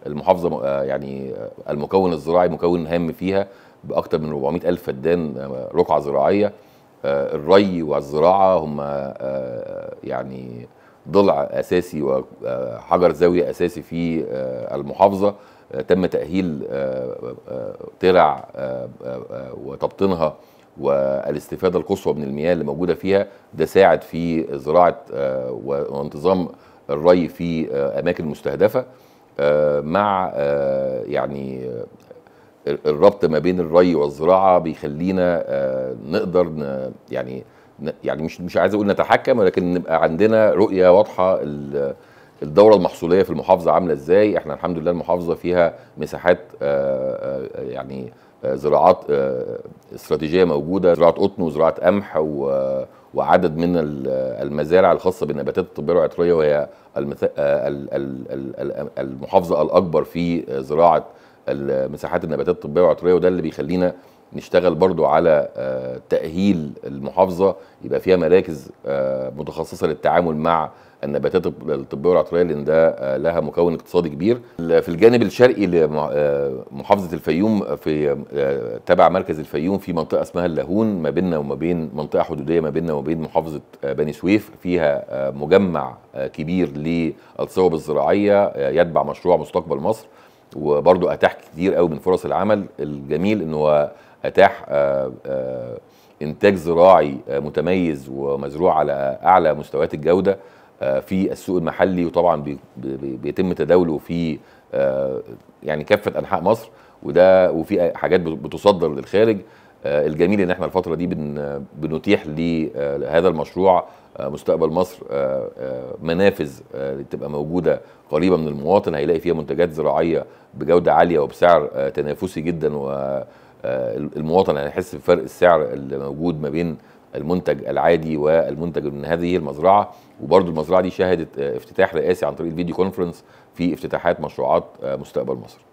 المحافظه يعني المكون الزراعي مكون هام فيها باكثر من 400 الف فدان رقعه زراعيه الري والزراعه هم يعني ضلع اساسي وحجر زاويه اساسي في المحافظه تم تاهيل ترع وتبطينها والاستفاده القصوى من المياه اللي موجوده فيها ده ساعد في زراعه وانتظام الري في اماكن مستهدفه مع يعني الربط ما بين الري والزراعه بيخلينا نقدر يعني يعني مش مش عايز اقول نتحكم ولكن نبقى عندنا رؤيه واضحه الدوره المحصوليه في المحافظه عامله ازاي احنا الحمد لله المحافظه فيها مساحات يعني زراعات استراتيجيه موجوده زراعه قطن وزراعه قمح وعدد من المزارع الخاصه بالنباتات الطبيه العطريه وهي المحافظه الاكبر في زراعه مساحات النباتات الطبيه والعطريه وده اللي بيخلينا نشتغل برضو على تأهيل المحافظة يبقى فيها مراكز متخصصة للتعامل مع النباتات الطبية والعطرية لأن ده لها مكون اقتصادي كبير في الجانب الشرقي لمحافظة الفيوم في تبع مركز الفيوم في منطقة اسمها اللاهون ما بيننا وما بين منطقة حدودية ما بيننا وما بين محافظة بني سويف فيها مجمع كبير للصوب الزراعية يتبع مشروع مستقبل مصر وبرضه اتاح كتير قوي من فرص العمل الجميل ان هو اتاح انتاج زراعي متميز ومزروع على اعلى مستويات الجوده في السوق المحلي وطبعا بيتم تداوله في يعني كافه انحاء مصر وده وفي حاجات بتصدر للخارج الجميل ان احنا الفتره دي بنتيح لهذا المشروع مستقبل مصر منافذ تبقى موجوده قريبه من المواطن هيلاقي فيها منتجات زراعيه بجوده عاليه وبسعر تنافسي جدا والمواطن هيحس بفرق السعر اللي موجود ما بين المنتج العادي والمنتج من هذه المزرعه وبرضو المزرعه دي شهدت افتتاح رئاسي عن طريق الفيديو كونفرنس في افتتاحات مشروعات مستقبل مصر